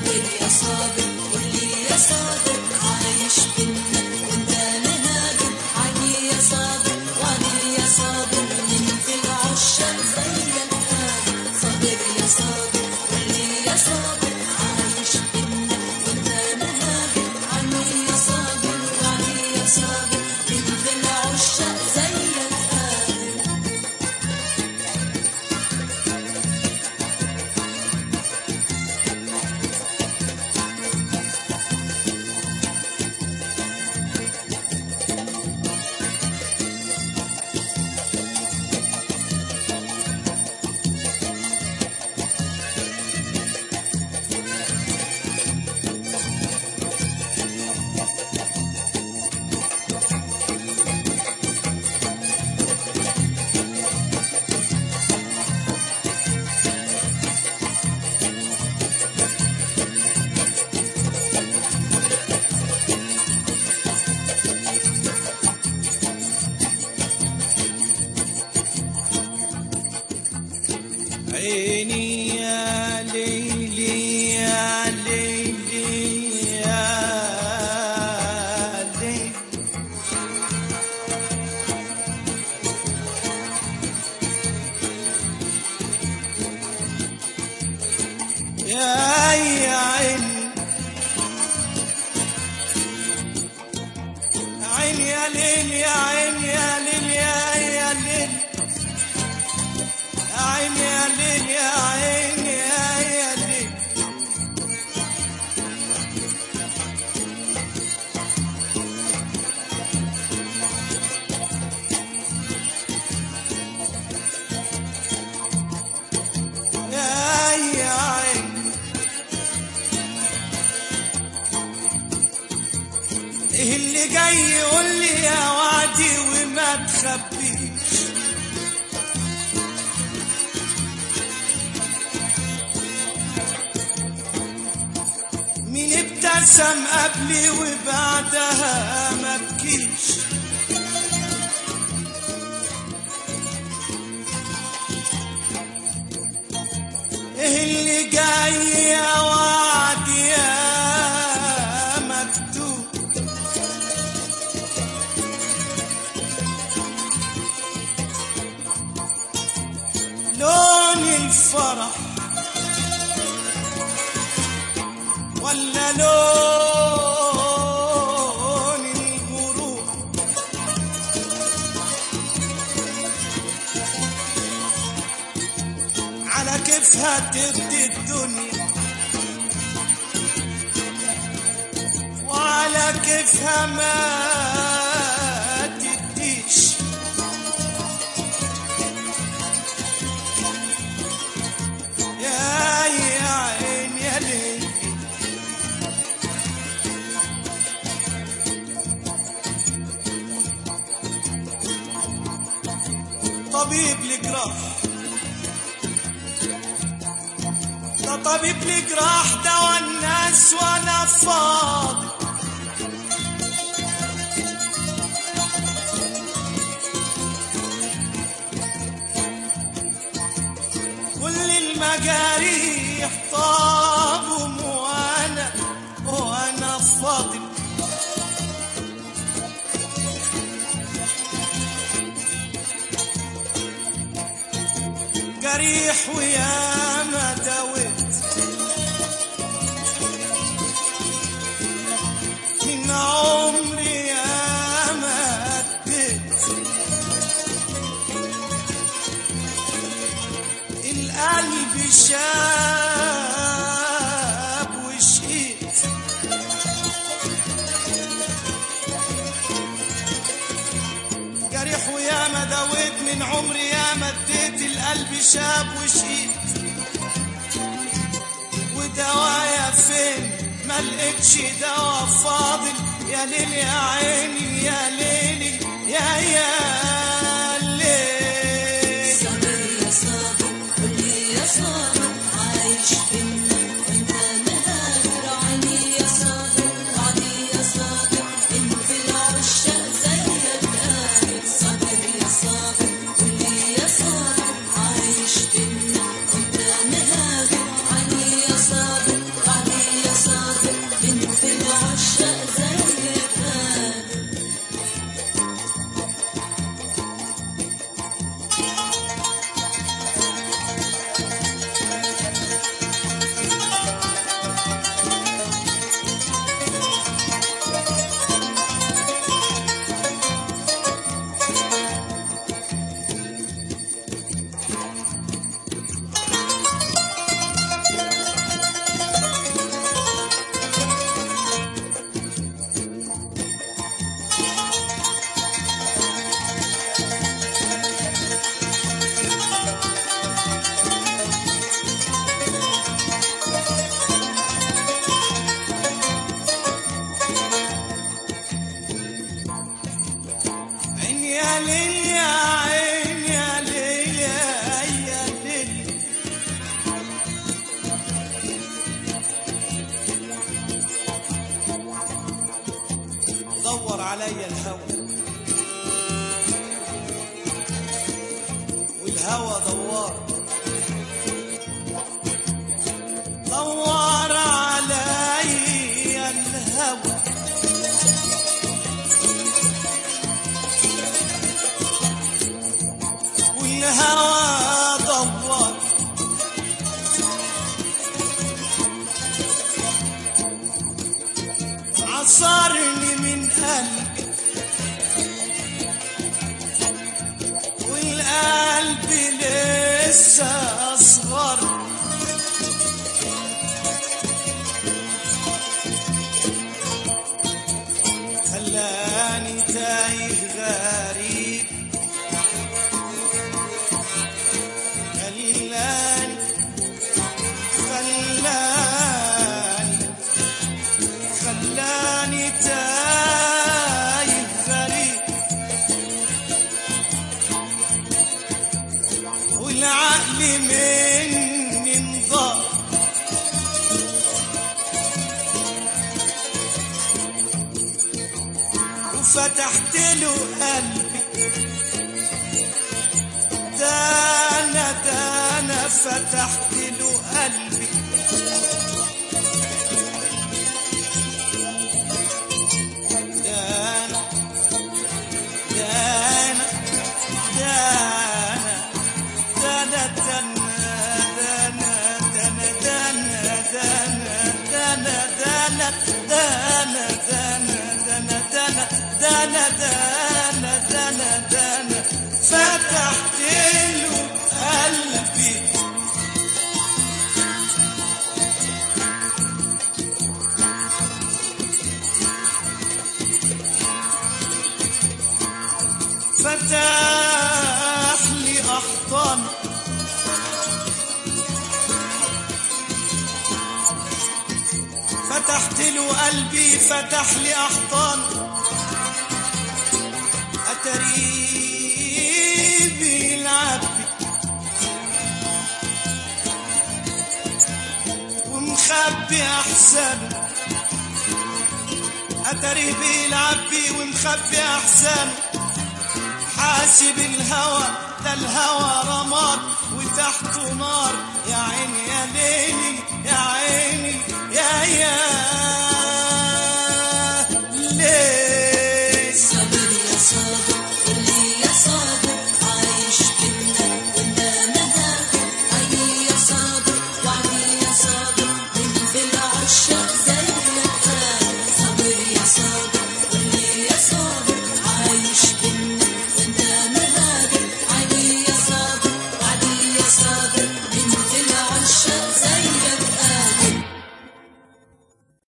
صابر يا صابر قولي يا صابر عايش بينا وانت مهاجر علي يا صابر وعلي يا صابر من في العشاق زيك هاجر صابر يا صابر قولي يا صابر عايش بينا وانت مهاجر علي يا صابر وعلي يا صابر من في العشاق زيك هاجر عيني يا ليلي يا ليلي يا ليلي يا يا عيني عيني يا ليل يا عيني يا ليل يا يا ليل يا عيني يا ليل يا عيني يا يا ليل يا يا عيني ايه اللي جاي يقول لي يا وعدي وما تخبيش مين ابتسم قبلي وبعدها ما بكيش ايه اللي جاي يا وعد يا مكتوب لون الفرح ولا لون الغروب على كيفها تبدي الدنيا وعلى كيفها ما تديش يا يا عين يا ليل طبيب الجراح ده طبيب الجراح دوا الناس وانا فاضي كل المجاريح طابهم وانا وانا فاضي جريح ويا ما دويت من عمري يا ما اديت القلب شاب وشقيت جريح ويا ما دويت من عمري يا ما اديت القلب شاب وشقيت ودوايا فين ما لقيتش دوا فاضل يا ليل يا عيني يا ليلي يا يا ليل صابر يا صابر قولي يا صابر عايش بينا وانت مهاجر عيني يا صابر وعلي يا صابر انت العشاق زيك قادر صابر يا صابر قولي يا صابر عايش بينا وانت مهاجر عيني يا صابر وعلي عليا الهوى والهوى دوار دوار عليا الهوى والهوى دوار عصرني من قلبي والقلب لسه اصغر خلاني تايه غريب خلاني خلاني خلاني تايه غريب والعقل مني انضاق وفتحت له قلبي ده انا ده انا فتحت له قلبي دانا دانا دانا دانا دانا دانا دانا دانا دانا دانا دانا دانا دانا دانا دانا دانا دانا دانا فتحت له قلبي فتح لي أحضان فتحت له قلبي فتح لي أحضان أتريب يلعب ومخبي أحسنه أتري بيلعب بي ومخبي أحسنه حاسب الهوى ده الهوى رماد وتحته نار يا عيني يا ليلي يا عيني يا يا